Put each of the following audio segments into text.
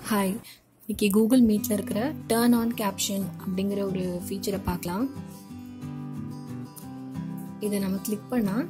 hi இன்னைக்கு Google மீட்டில் இருக்கிற டேர்ன் ஆன் கேப்ஷன் அப்படிங்கிற ஒரு ஃபீச்சரை பார்க்கலாம் இதை நம்ம கிளிக் பண்ணால்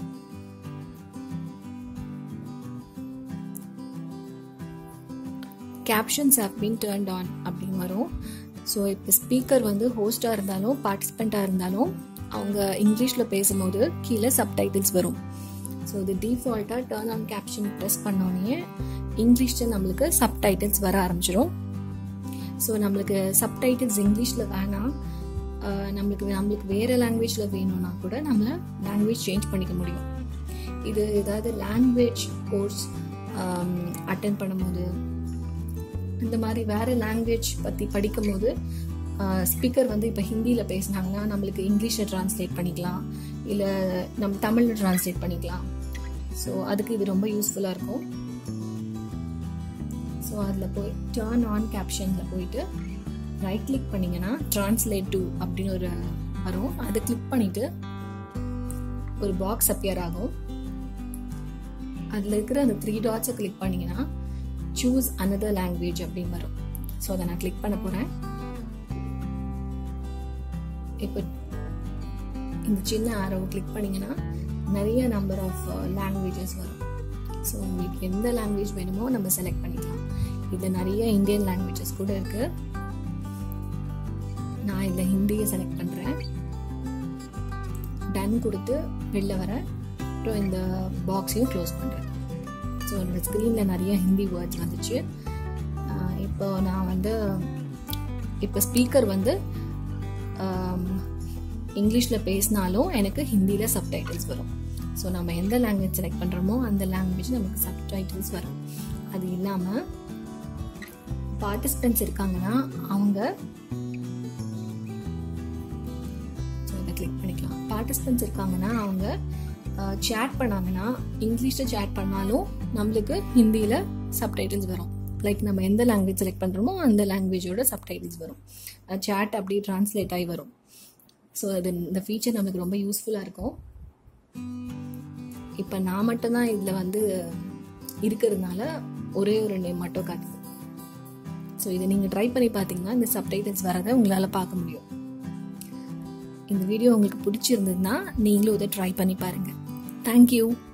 captions have been turned on அப்படின்னு வரும் ஸோ இப்போ ஸ்பீக்கர் வந்து ஹோஸ்டாக இருந்தாலும் பார்ட்டிசிபெண்ட்டாக இருந்தாலும் அவங்க இங்கிலீஷில் பேசும்போது கீழே சப்டைட்டில்ஸ் வரும் ஸோ இது டிஃபால்ட்டாக டேர்ன் ஆன் கேப்ஷன் ப்ரெஸ் பண்ணோடனே இங்கிலீஷில் நம்மளுக்கு சப்டைட்டில்ஸ் வர ஆரம்பிச்சிடும் ஸோ நம்மளுக்கு சப்டைட்டில்ஸ் இங்கிலீஷில் வேணாம் நம்மளுக்கு நம்மளுக்கு வேறு லாங்குவேஜில் வேணும்னா கூட நம்ம லாங்குவேஜ் சேஞ்ச் பண்ணிக்க முடியும் இது ஏதாவது லாங்குவேஜ் கோர்ஸ் அட்டன் பண்ணும்போது இந்த மாதிரி வேறு லாங்குவேஜ் பற்றி படிக்கும்போது ஸ்பீக்கர் வந்து இப்போ ஹிந்தியில் பேசினாங்கன்னா நம்மளுக்கு இங்கிலீஷில் ட்ரான்ஸ்லேட் பண்ணிக்கலாம் இல்லை நம்ம தமிழில் ட்ரான்ஸ்லேட் பண்ணிக்கலாம் ஸோ அதுக்கு இது ரொம்ப யூஸ்ஃபுல்லாக இருக்கும் ஸோ அதில் போய் டேர்ன் ஆன் கேப்ஷனில் போயிட்டு ரைட் கிளிக் பண்ணிங்கன்னா ட்ரான்ஸ்லேட் டு அப்படின்னு ஒரு வரும் அதை கிளிக் பண்ணிவிட்டு ஒரு பாக்ஸ் அப்பியர் ஆகும் அதில் இருக்கிற அந்த த்ரீ டாட்ஸை கிளிக் பண்ணிங்கன்னா சூஸ் அனதர் லாங்குவேஜ் அப்படின்னு வரும் ஸோ அதை நான் கிளிக் பண்ண போகிறேன் இப்போ இந்த சின்ன ஆரோவை கிளிக் பண்ணிங்கன்னா நிறைய நம்பர் ஆஃப் லாங்குவேஜஸ் வரும் ஸோ உங்களுக்கு எந்த லாங்குவேஜ் வேணுமோ நம்ம செலக்ட் பண்ணிக்கலாம் இதில் நிறைய இந்தியன் லாங்குவேஜஸ் கூட இருக்குது நான் இதில் ஹிந்தியை செலக்ட் பண்ணுறேன் டன் கொடுத்து வெளில வரேன் அப்புறம் இந்த பாக்ஸையும் க்ளோஸ் பண்ணுறேன் ஸோ என்னோடய ஸ்க்ரீனில் நிறைய ஹிந்தி வேர்ட்ஸ் வந்துச்சு இப்போ நான் வந்து இப்போ ஸ்பீக்கர் வந்து இங்கிலீஷில் பேசினாலும் எனக்கு ஹிந்தியில் சப்டைட்டில்ஸ் வரும் ஸோ நம்ம எந்த லாங்குவேஜ் செலக்ட் பண்ணுறோமோ அந்த லாங்குவேஜ் நமக்கு சப்டைட்டில்ஸ் வரும் அது இல்லாமல் பார்ட்டிசிபென்ட்ஸ் இருக்காங்கன்னா அவங்க ஸோ இதை கிளிக் பண்ணிக்கலாம் பார்ட்டிசிபென்ட்ஸ் இருக்காங்கன்னா அவங்க சேட் பண்ணாங்கன்னா இங்கிலீஷில் சேட் பண்ணாலும் நம்மளுக்கு ஹிந்தியில் சப்டைட்டில்ஸ் வரும் லைக் நம்ம எந்த லாங்குவேஜ் செலக்ட் பண்ணுறோமோ அந்த லாங்குவேஜோட சப்டைட்டில்ஸ் வரும் சேட் அப்படி ட்ரான்ஸ்லேட் ஆகி வரும் ஸோ அது இந்த ஃபீச்சர் நம்மளுக்கு ரொம்ப யூஸ்ஃபுல்லாக இருக்கும் இப்போ நான் மட்டும்தான் இதில் வந்து இருக்கிறதுனால ஒரே ஒரு நேம் மட்டும் காட்டுது ஸோ இதை நீங்கள் ட்ரை பண்ணி பார்த்தீங்கன்னா இந்த சப்டைட்டில்ஸ் வரதை உங்களால் பார்க்க முடியும் இந்த வீடியோ உங்களுக்கு பிடிச்சிருந்ததுன்னா நீங்களும் இதை ட்ரை பண்ணி பாருங்கள் தேங்க்யூ